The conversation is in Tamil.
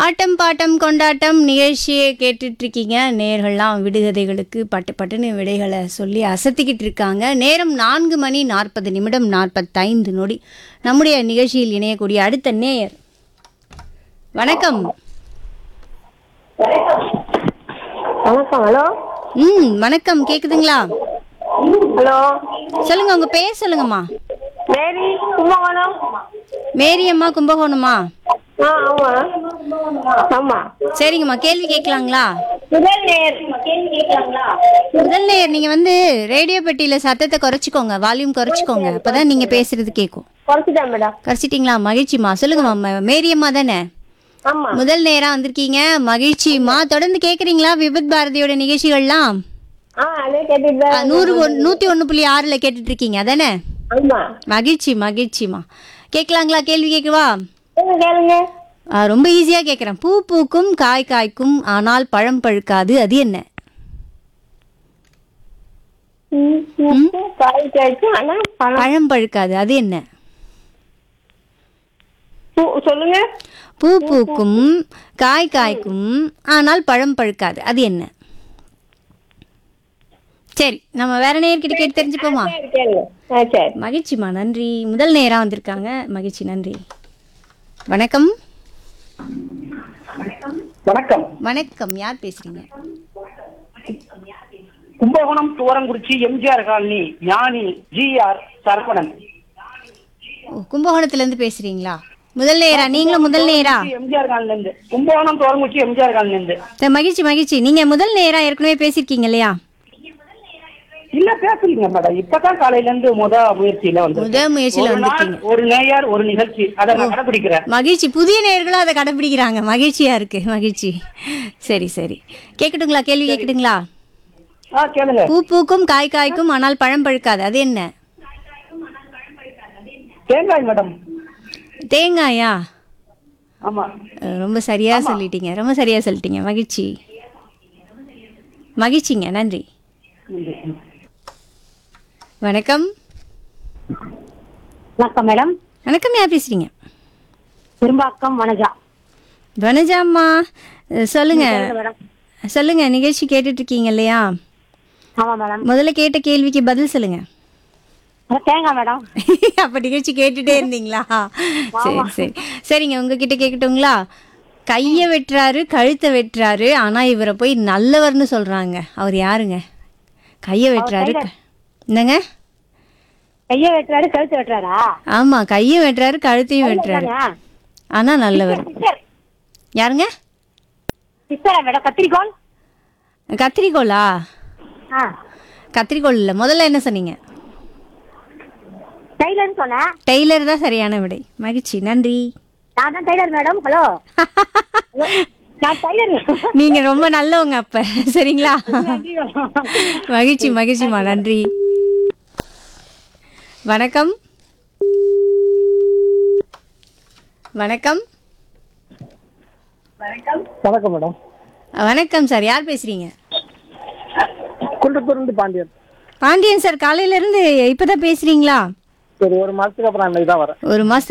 ஆட்டம் பாட்டம் கொண்டாட்டம் நிகழ்ச்சியை கேட்டுட்டு இருக்கீங்க நேர்கள்லாம் விடுகதைகளுக்கு பட்டு பட்டுன்னு விடைகளை சொல்லி அசத்திக்கிட்டு இருக்காங்க நேரம் நான்கு மணி நாற்பது நிமிடம் நாற்பத்தைந்து நொடி நம்முடைய நிகழ்ச்சியில் இணையக்கூடிய அடுத்த நேயர் வணக்கம் வணக்கம் ஹலோ ம் வணக்கம் கேக்குதுங்களா ஹலோ சொல்லுங்க உங்க பேர் சொல்லுங்கம்மா மேரி கும்பகோணம் மேரியம்மா கும்பகோணமா ஆ ஆமா ஆமா சரிங்கம்மா கேள்வி கேட்கலாங்களா முதல் நேர் கேள்வி கேட்கலாங்களா முதல் நேயர் நீங்க வந்து ரேடியோ பெட்டியில சத்தத்தை குறைச்சிக்கோங்க வால்யூம் குறைச்சிக்கோங்க அப்பதான் நீங்க பேசுறது கேட்கும் குறைச்சிட்டேன் மேடம் குறைச்சிட்டிங்களா மகிழ்ச்சிம்மா சொல்லுங்கம்மா ம- மேரியம்மா தானே ஆமா முதல் நேரா வந்திருக்கீங்க மகிழ்ச்சிம்மா தொடர்ந்து கேக்குறீங்களா விபத் பாரதியோட நிகழ்ச்சிகள்லாம் ஆ அதே கேட்டுட்டு ஆ, தான் நூறு ஒன்- நூத்தி ஒண்ணு புள்ளி ஆறுல கேட்டுட்டு இருக்கீங்க அதானே ஆமா மகிழ்ச்சி மகிழ்ச்சிம்மா கேட்கலாங்களா கேள்வி கேட்கவா கேளுங்க கேளுங்க ஆ, ரொம்ப ஈஸியா கேட்குறேன் பூ பூக்கும் காய் காய்க்கும் ஆனால் பழம் பழுக்காது அது என்ன ம், ம், காய் காய்க்கும் ஆனா பழம் பழம் பழுக்காது அது என்ன பூ சொல்லுங்க பூ பூக்கும் காய் காய்க்கும் ஆனால் பழம் பழுக்காது அது என்ன சரி நம்ம வேற நேர்கிட்ட கேட்டு தெரிஞ்சுப்போமா சரி, கேளுங்க ஆ சரி மகிழ்ச்சிமா நன்றி முதல் நேரா வந்திருக்காங்க மகிழ்ச்சி நன்றி வணக்கம் வணக்கம் வணக்கம் யார் பேசுறீங்க Kumbakonam Thuvarankurichi MGR colony Gnani GR Saravanan ஓ கும்பகோணத்துல இருந்து பேசுறீங்களா முதல் நேரா நீங்களும் முதல் நேரா எம்ஜிஆர் காலனில இருந்து கும்பகோணம் துவரங்குறிச்சி எம்ஜிஆர் காலனில இருந்து சரி, மகிழ்ச்சி மகிழ்ச்சி நீங்க முதல் நேரா ஏற்கனவே பேசியிருக்கீங்க இல்லையா இல்ல பேசுறீங்க மேடம் இப்பதான் காலையில இருந்து முத முயற்சியில வந்து முத முயற்சியில வந்திருக்கீங்க. ஒரு நேயர் ஒரு நிகழ்ச்சி அதை நான் கடைபிடிக்கிறேன் மகிழ்ச்சி புதிய நேயர்களும் அதை கடைபிடிக்கிறாங்க மகிழ்ச்சியா இருக்கு மகிழ்ச்சி சரி சரி கேட்கட்டுங்களா கேள்வி கேட்கட்டுங்களா ஆ கேளுங்க பூ பூக்கும் காய் காய்க்கும் ஆனால் பழம் பழுக்காது அது என்ன தேங்காய் மேடம் தேங்காயா ஆமா அஹ், ரொம்ப சரியா சொல்லிட்டீங்க ரொம்ப சரியா சொல்லிட்டீங்க மகிழ்ச்சி மகிழ்ச்சிங்க நன்றி வணக்கம் வணக்கம் மேடம் வணக்கம் யார் பேசுறீங்க திரும்பாக்கம் வனஜா வனஜாம்மா அஹ், சொல்லுங்க மேடம் சொல்லுங்க நிகழ்ச்சி கேட்டுட்டு இருக்கீங்க இல்லையா ஆமா மேடம் முதல்ல கேட்ட கேள்விக்கு பதில் சொல்லுங்க தேங்காய் மேடம் அப்ப நிகழ்ச்சி கேட்டுட்டே இருந்தீங்களா சரி சரி சரிங்க உங்ககிட்ட கேட்கட்டுங்களா கையை வெட்டுறாரு கழுத்தை வெட்டுறாரு ஆனா இவரை போய் நல்லவர்னு சொல்றாங்க அவர் யாருங்க கையை வெட்டுறாரு க- என்னங்க கையை வெட்டுறாரு கழுத்து வெட்டுறாரா ஆமா கையை வெட்டுறாரு கழுத்தையும் வெட்டுறாரு ஆனா நல்லவர் சிஸ்டர் யாருங்க சிஸ்டரா மேடம் கத்திரிக்கோள் கத்திரிக்கோளா ஆ கத்திரிக்கோள் இல்ல முதல்ல என்ன சொன்னீங்க டெய்லர்னு சொன்னேன் டெய்லர் தான் சரியான விடை மகிழ்ச்சி நன்றி நான் தான் டெய்லர் மேடம் ஹலோ நான் டெய்லர் நீங்க ரொம்ப நல்லவங்க அப்ப சரிங்களா மகிழ்ச்சி மகிழ்ச்சிமா நன்றி வணக்கம் வணக்கம் வணக்கம் மேடம் வணக்கம் சார் யார் பேசுறீங்க குன்றத்தூர் இருந்து பாண்டியன் பாண்டியன் சார் காலையில இருந்து இப்பதான் பேசுறீங்களா சரி ஒரு மாசத்துக்கு அப்புறம் அன்னைக்கு தான் வரேன் ஒரு மாசத்துக்கு